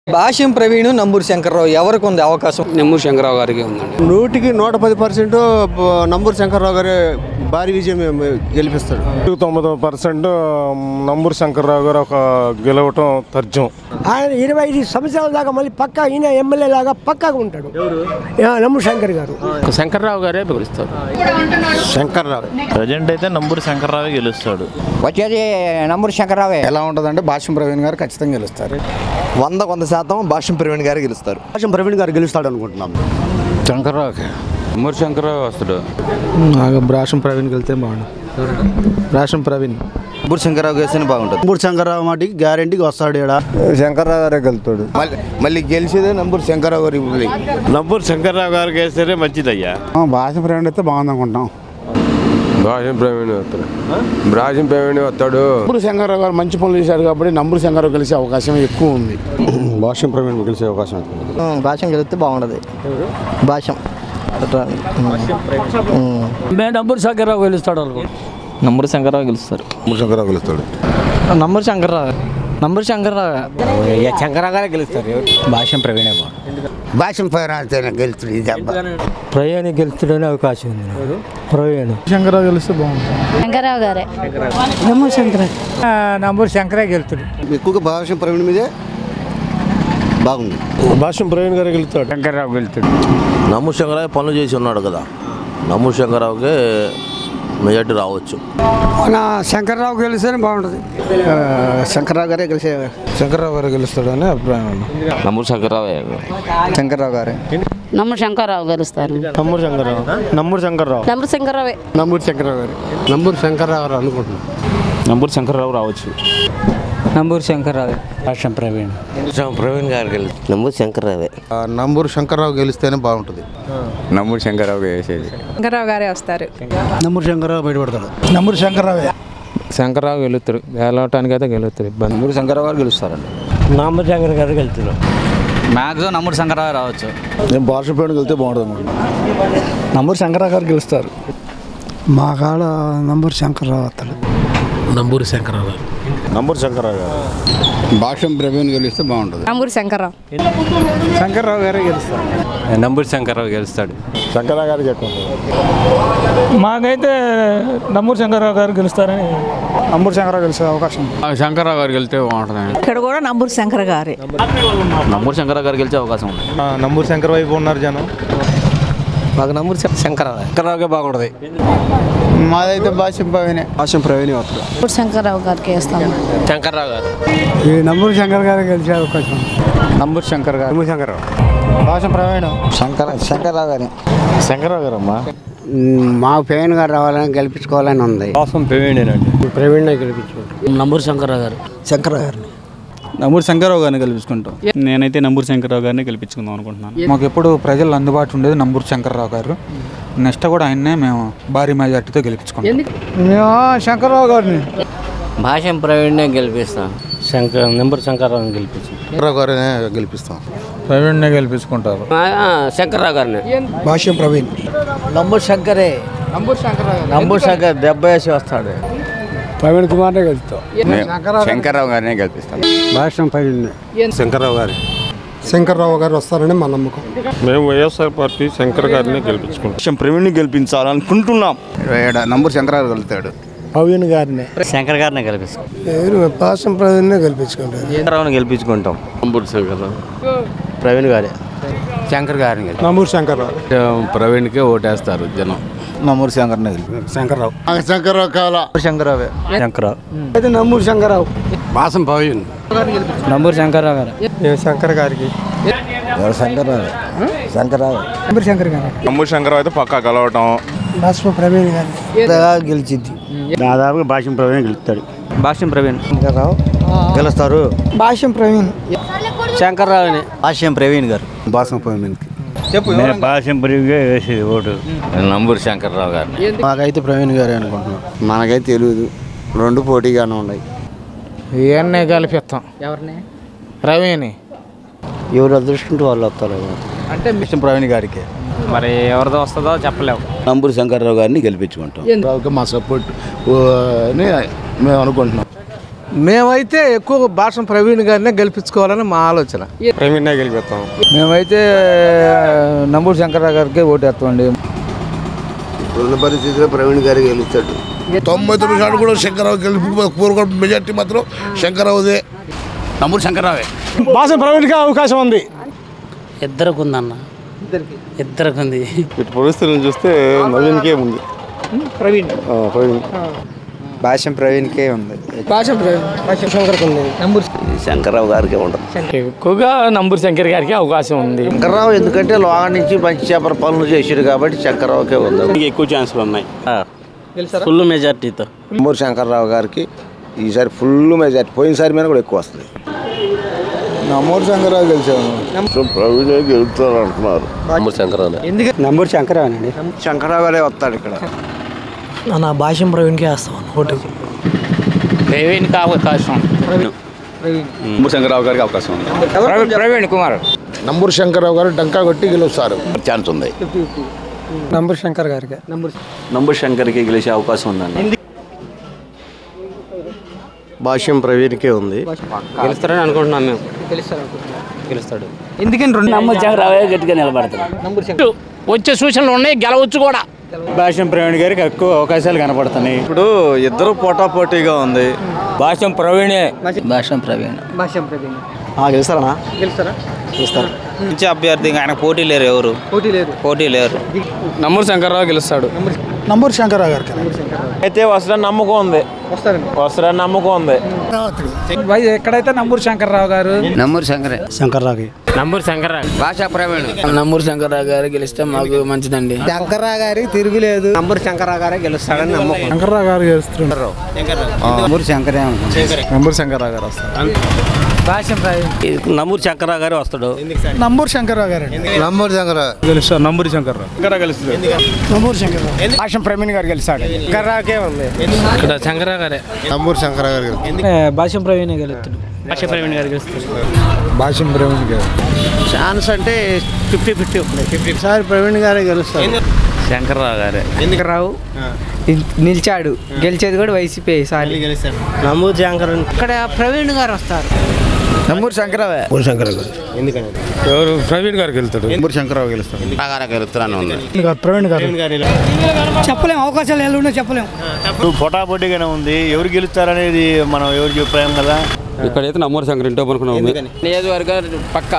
భాష్యం ప్రవీణ్ నంబూరు శంకర్రావు ఎవరికి ఉంది అవకాశం నెమ్మూరు శంకరరావు గారికి ఉందండి నూటికి నూట పది పర్సెంట్ నంబూరు శంకర్రావు గారు భారీ విజయం గెలిపిస్తారు తొమ్మిది పర్సెంట్ నంబూరు శంకర్రావు గారు ఒక గెలవటం తర్జం ఆయన ఇరవై ఐదు సంవత్సరాల దాకా మళ్ళీ పక్కా ఈయన ఎమ్మెల్యే లాగా పక్కాగా ఉంటాడు యా, నమ్ము శంకర్ గారు శంకర్రావు గారే పిలుస్తారు శంకర్రావు ప్రజెంట్ అయితే నంబూరు శంకర్రావే గెలుస్తాడు వచ్చేది నంబూరు శంకర్రావే ఎలా ఉంటుందంటే భాష్యం ప్రవీణ్ గారు ఖచ్చితంగా గెలుస్తారు వంద వంద శాతం భాష్యం ప్రవీణ్ గారు గెలుస్తారు భాష్యం ప్రవీణ్ గారు గెలుస్తాడు అనుకుంటున్నాం శంకర్రావుకి నెమ్మూరు శంకర్రావు వస్తాడు భాష్యం ప్రవీణ్ గెలిస్తే బాగుండు భాష్యం ప్రవీణ్ నంబూరు శంకర్రావు గెలిస్తేనే బాగుంటుంది నంబూరు శంకర్రావు మాటికి గ్యారెంటీకి వస్తాడు ఇక్కడ శంకర్రావు గారే గెలుతాడు మళ్ళీ మళ్ళీ గెలిచేదే నంబూరు శంకర్రావు గారు ఇప్పుడు నంబూరు శంకర్రావు గారికి వేస్తేనే మంచిదయ్యా భాష్యం ప్రవీణ్ అయితే బాగుంది అనుకుంటాం రాజం ప్రవీణ్ వస్తాడు రాజం ప్రవీణ్ వస్తాడు నంబూరు శంకర్రావు గారు మంచి పనులు చేశారు కాబట్టి నంబూరు శంకర్రావు గెలిచే అవకాశం ఎక్కువ ఉంది భాష్యం ప్రవీణ్ గెలిచే అవకాశం భాష్యం గెలిస్తే బాగుండదు భాష్యం నంబూరు శంకర్రావు గెలుస్తాడు అనుకో నంబూరు శంకర్రావు గెలుస్తారు నంబూరు శంకర్రావు గెలుస్తాడు నంబూరు శంకర్రావు నంబూరు శంకర్రావు శంకర్రావు గారే గెలుస్తారు భాష్యం ప్రవీణే బాగుంది భాష్యం ప్రవీణ్ గెలుస్తుంది ఇది ప్రయాణి గెలుస్తాడనే అవకాశం ఉంది ప్రయాణి శంకర్రావు గెలిస్తే బాగుంటుంది శంకరరావు గారే నమ్ము శంకర్ నంబూరు శంకరే గెలుస్తాడు ఎక్కువగా భాష్యం ప్రవీణ్ మీదే బాగుంది భాష్యం ప్రవీణ్ గారు గెలుస్తాడు శంకర్రావు గెలుస్తాడు నమ్ము శంకరావు పనులు చేసి ఉన్నాడు కదా నమ్ము శంకరావుకే మెజార్టీ రావచ్చు మన శంకర్రావు గెలిస్తేనే బాగుంటుంది శంకర్రావు గారే గెలిచే శంకర్రావు గారు గెలుస్తాడని అభిప్రాయం నమ్మూరు శంకర్రావే శంకర్రావు గారే నమ్ము శంకరరావు గెలుస్తారు నమ్మూరు శంకర్రావు నమ్మూరు శంకర్రావు నమ్ము శంకరరావే నంబూరు శంకర్రావు గారు నంబూరు శంకర్రావు గారు అనుకుంటున్నాను నమ్మూరు శంకర్రావు రావచ్చు నంబూరు శంకర్రావు భాష్యం ప్రవీణ్ ప్రవీణ్ గారు గెలుస్తారు నంబూరు శంకర్రావే నంబూరు శంకర్రావు గెలిస్తేనే బాగుంటుంది నమ్మూరు శంకర్రావు వేసేది శంకరరావు గారే వస్తారు నంబూరు శంకర్రావు బయటపడతాడు నమ్మురు శంకర్రావే శంకర్రావు గెలుస్తారు గెలవటానికి అయితే గెలుస్తారు ఇబ్బంది నంబూరు శంకర్రావు గారు గెలుస్తారండి నంబూరు శంకర్ గారు గెలుస్తారు మ్యాక్సిమం నంబూరు శంకర్రావు రావచ్చు నేను భాష్యం ప్రవీణ్ గెలిస్తే బాగుంటుంది అనుకుంటున్నాను నంబూరు శంకర్రావు గారు గెలుస్తారు మా కాడ నంబూరు శంకర్రావు వస్తాడు నమ్మూరు శంకర్రావు గారు భాష్యం ప్రవీణ్ గెలిస్తే బాగుంటుంది నమ్మూరు శంకరరావు శంకర్రావు గారే గెలుస్తారు నంబూరు శంకర్రావు గెలుస్తాడు శంకర్రావు గారికి ఎక్కువ మాకైతే నంబూరు శంకర్రావు గారు గెలుస్తారని నంబూరు శంకర్రావు గెలిచే అవకాశం శంకర్రావు గారికి వెళ్తే బాగుంటుంది ఇక్కడ కూడా నంబూరు శంకర్ గారే నమ్మూరు శంకర్రావు గారు గెలిచే అవకాశం ఉంది నంబూరు శంకర్ వైపు ఉన్నారు జనం మాకు నంబూరు శంకర్రావు శంకర్రావుకే బాగుంటుంది మాదైతే భాష్యం ప్రవీణే భాష్యం ప్రవీణ్ వస్తాడు నమ్మూరు శంకరరావు గారికి వేస్తాము శంకర్రావు గారు ఈ నంబూరు శంకర్ గారు గెలిచే అవకాశం నంబూరు శంకర్ గారు నంబూరు శంకర్రావు భాష్యం ప్రవీణ్ శంకర శంకర్రావు గారి శంకర్రావు గారు అమ్మా మా ప్రవీణ్ గారు రావాలని గెలిపించుకోవాలని ఉంది కోసం ప్రవీణేనండి ప్రవీణ్ గెలిపించుకుంటాం నంబూరు శంకర్రావు గారు శంకర్రావు గారిని నంబూరు శంకర్రావు గారిని గెలిపించుకుంటాం నేనైతే నంబూరు శంకర్రావు గారిని గెలిపించుకుందాం అనుకుంటున్నాను మాకు ఎప్పుడు ప్రజలు అందుబాటు ఉండేది నంబూరు శంకర్రావు గారు నెక్స్ట్ కూడా ఆయన్నే మేము భారీ మెజార్టీతో గెలిపించుకుంటాం మేము శంకర్రావు గారిని భాష్యం ప్రవీణ్నే గెలిపిస్తాం శంకర్ నెంబర్ శంకర్రావు గెలిపించింది శంకర్రావు గారినే గెలిపిస్తాం ప్రవీణ్నే గెలిపించుకుంటారు శంకర్రావు గారిని భాష్యం ప్రవీణ్ నంబూరు శంకరే నంబూరు శంకర్ డెబ్బై వేసి వస్తాడు ప్రవీణ్ కుమార్నే గెలుస్తాం శంకర్రావు గారిని గెలిపిస్తాం భాష్యం ప్రవీణ్ శంకర్రావు గారి శంకర్రావు గారు వస్తారని మా నమ్మకం మేము వైఎస్ఆర్ పార్టీ శంకర్ గారిని గెలిపించుకుంటాం భాష్యం ప్రవీణ్ గెలిపించాలనుకుంటున్నాం నంబూరు శంకర్రావు గెలుతాడు ప్రవీణ్ గారిని శంకర్ గారిని గెలిపిస్తాం భాష్యం ప్రవీణ్నే గెలిపించుకుంటారు శంకర్రావుని గెలిపించుకుంటాం నంబూరు శంకర్రావు ప్రవీణ్ గారే శంకర్ గారిని నంబూరు శంకర్రావు ప్రవీణ్కే ఓటేస్తారు జనం నంబూరు శంకర్నే గెలిపి శంకర్రావు శంకర్రావు కాల శంకరావే శంకరావు అయితే నంబూరు శంకర్రావు భాసం ప్రవీణ్ నంబూరు శంకర్రావు గారు శంకర్ గారికి శంకర్రావు శంకర్రావు నంబూరు శంకర్ గారు నమ్మూరు శంకర్ అయితే పక్కా కలవటం భాష్యం ప్రవీణ్ గారు గెలిచిద్ది దాదాపుగా భాష్యం ప్రవీణ్ గెలుస్తాడు భాష్యం ప్రవీణ్ గెలుస్తారు భాష్యం ప్రవీణ్ శంకర్రావుని భాష్యం ప్రవీణ్ గారు భాష్యం ప్రవీణ్కి భాష్యం ప్రవీణ్ వేసేది ఓటు నంబూరు శంకర్రావు గారిని మాకైతే ప్రవీణ్ గారే అనుకుంటున్నాం మనకైతే తెలియదు రెండు పోటీగానే ఉన్నాయి ఇవన్నీ గెలిపిస్తాం ఎవరిని రవిని ఎవరు అదృష్టంతో వాళ్ళు వస్తారు అంటే భాష్యం ప్రవీణ్ గారికి మరి ఎవరిదో వస్తుందో చెప్పలేము నంబూరు శంకర్రావు గారిని గెలిపించుకుంటాం రావుకి మా సపోర్ట్ అని మేము అనుకుంటున్నాం మేమైతే ఎక్కువ భాష ప్రవీణ్ గారినే గెలిపించుకోవాలని మా ఆలోచన ప్రవీణ్నే గెలిపిస్తాం మేమైతే నంబూరు శంకర్రావు గారికి ఓటు వేస్తామండి ఇప్పుడున్న పరిస్థితిలో ప్రవీణ్ గారికి గెలుస్తాడు తొంభై తొమ్మిది శాతం కూడా శంకరరావు గెలుపు కోరుకోవడం మెజార్టీ మాత్రం శంకరరావుదే నమ్మూరు శంకర్రావే భాష ప్రవీణ్కి అవకాశం ఉంది ఇద్దరికి ఉందన్న ఇద్దరికి ఉంది ఇటు పరిస్థితులను చూస్తే నవీన్కే ఉంది ప్రవీణ్ ప్రవీణ్ భాష్యం ప్రవీణ్కే ఉంది శంకర్రావు గారికి ఉండదు ఎక్కువగా నంబూరు శంకర్ గారికి అవకాశం ఉంది శంకర్రావు ఎందుకంటే లోగా నుంచి మంచి చేపల పనులు చేసాడు కాబట్టి శంకర్రావుకే ఉంది ఎక్కువ ఛాన్సులు ఉన్నాయి ఫుల్ మెజార్టీతో నంబూరు శంకర్రావు గారికి ఈసారి ఫుల్ మెజార్టీ పోయినసారి మీద కూడా ఎక్కువ వస్తుంది నమ్మూరు శంకర్రావు గెలిచాము ప్రవీణే గెలుస్తారు అంటున్నారు నమ్మూరు శంకర్రావు నంబూరు శంకర్రావు అండి శంకర్రావు గారే వస్తాడు ఇక్కడ నా భాష్యం ప్రవీణ్కే వేస్తాం ఓటు ప్రవీణ్కి అవకాశం నంబూరు శంకర్రావు గారికి అవకాశం ఉంది ప్రవీణ్ కుమార్ నంబూరు శంకరరావు గారు డంకా కొట్టి గెలుస్తారు ఛాన్స్ ఉంది నంబూరు శంకర్ గారికి నంబూరు శంకర్కి గెలిచే అవకాశం ఉందండి భాష్యం ప్రవీణ్కే ఉంది గెలుస్తారని అనుకుంటున్నాం మేము గెలుస్తాడు ఎందుకని రెండు నమ్మూరు శంకరావు గట్టిగా నిలబడతాడు వచ్చే సూచనలు ఉన్నాయి గెలవచ్చు కూడా భాష్యం ప్రవీణ్ గారికి ఎక్కువ అవకాశాలు కనపడుతున్నాయి ఇప్పుడు ఇద్దరు పోటాపోటీగా ఉంది భాష్యం ప్రవీణే భాషం ప్రవీణ్ భాష్యం ప్రవీణ్ గెలుస్తారా గెలుస్తారా మంచి అభ్యర్థి ఆయన పోటీ లేరు ఎవరు పోటీ లేదు పోటీ లేరు నమ్మూరు శంకర్రావు గెలుస్తాడు నంబూరు శంకర్రావు గారికి అయితే వస్తారని నమ్మకం ఉంది వస్తారండి వస్తారని నమ్మకం ఉంది ఎక్కడైతే నంబూరు శంకర్రావు గారు నమ్మూరు శంకరే శంకర్రావుకి నంబూరు శంకర్రావు భాషా ప్రవీణ్ నమ్మూరు శంకర్రావు గారు గెలిస్తే మాకు మంచిదండి శంకర్రావు గారికి తిరుగులేదు నంబూరు శంకర్రావు గారే గెలుస్తాడని నమ్మకం శంకర్రావు గారు గెలుస్తున్నారు నంబూరు శంకరే నంబూరు శంకర్రావు గారు వస్తారు భాష్యం ప్రవీణ్ నమ్మూరు శంకర్రావు గారు వస్తాడు నంబూరు శంకర్రావు గారు నంబూరు శంకర్రావు గెలుస్తారు నంబూరు శంకర్రావు నంబూరు శంకర్రావు భాష్యం ప్రవీణ్ గారు గెలుస్తాడు శంకర్రావుకే ఉంది ఇక్కడ శంకర్రావు గారే నంబూరు శంకర్రావు గారికి భాష్యం ప్రవీణ్ గెలుస్తాడు భాష్యం ప్రవీణ్ గారు గెలుస్తాడు భాష్యం ప్రవీణ్ గారు ఛాన్స్ అంటే ఫిఫ్టీ ఫిఫ్టీ ఉంది సార్ ప్రవీణ్ గారే గెలుస్తారు శంకర్రావు గారే శంకర్రావు నిలిచాడు గెలిచేది కూడా వైసీపీ సార్ నమ్మూరు శంకర్ ఇక్కడ ప్రవీణ్ గారు వస్తారు నంబూరు శంకరావే ఎవరు ప్రవీణ్ గారికి వెళ్తాడు నంబూరు శంకర్రావు గెలుస్తారు గెలుస్తారని ఉంది ప్రవీణ్ గారు చెప్పలేం అవకాశాలు ఎలా ఉన్నాయో చెప్పలేం పోటాపోటీగానే ఉంది ఎవరు గెలుస్తారనేది మనం ఎవరు చెప్పలేం కదా ఇక్కడైతే నమ్మూరు శంకర్ ఇంటో అనుకున్నాం నియోజకవర్గం పక్క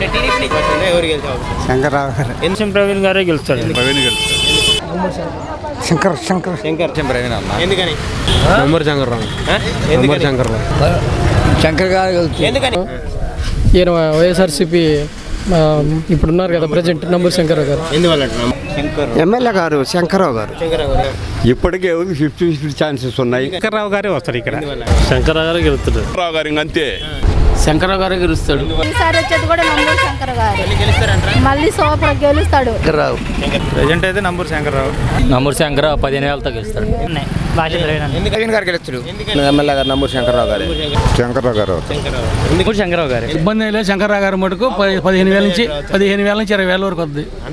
శంకర్రావు గారు ఎన్సం ప్రవీణ్ గారే గెలుస్తాడు ప్రవీణ్ గెలుస్తారు శంకర్ శంకర్ శంకర్ ప్రవీణ్ అన్న ఎందుకని నమ్మూరు శంకర్రావు నమ్మూరు శంకర్రావు శంకర్ గారు గెలుస్తారు ఈయన వైఎస్ఆర్సీపీ ఇప్పుడున్నారు కదా ప్రజెంట్ నంబూరు శంకర్రావు గారు ఎమ్మెల్యే గారు శంకర్రావు గారు ఇప్పటికే ఫిఫ్టీ ఫిఫ్టీ ఛాన్సెస్ ఉన్నాయి శంకర్రావు గారే వస్తారు ఇక్కడ శంకర్రావు గారు గెలుస్తాడు రావు గారు అంతే శంకర్రావు గారే గెలుస్తాడు ఈసారి వచ్చేది కూడా నంబూరు శంకర్ గారు మళ్ళీ సూపర్ గెలుస్తాడు ప్రజెంట్ అయితే నంబూరు శంకర్రావు నమ్మూరు శంకర్రావు పదిహేను వేలతో గెలుస్తాడు ప్రవీణ్ గారు గెలుస్తారు ఎమ్మెల్యే గారు నంబూరు శంకర్రావు గారు శంకర్రావు గారు శంకర్రావు గారు ఇబ్బంది లేదు శంకర్రావు గారు మటుకు పదిహేను వేల నుంచి పదిహేను వేల నుంచి ఇరవై వేల వరకు వద్ది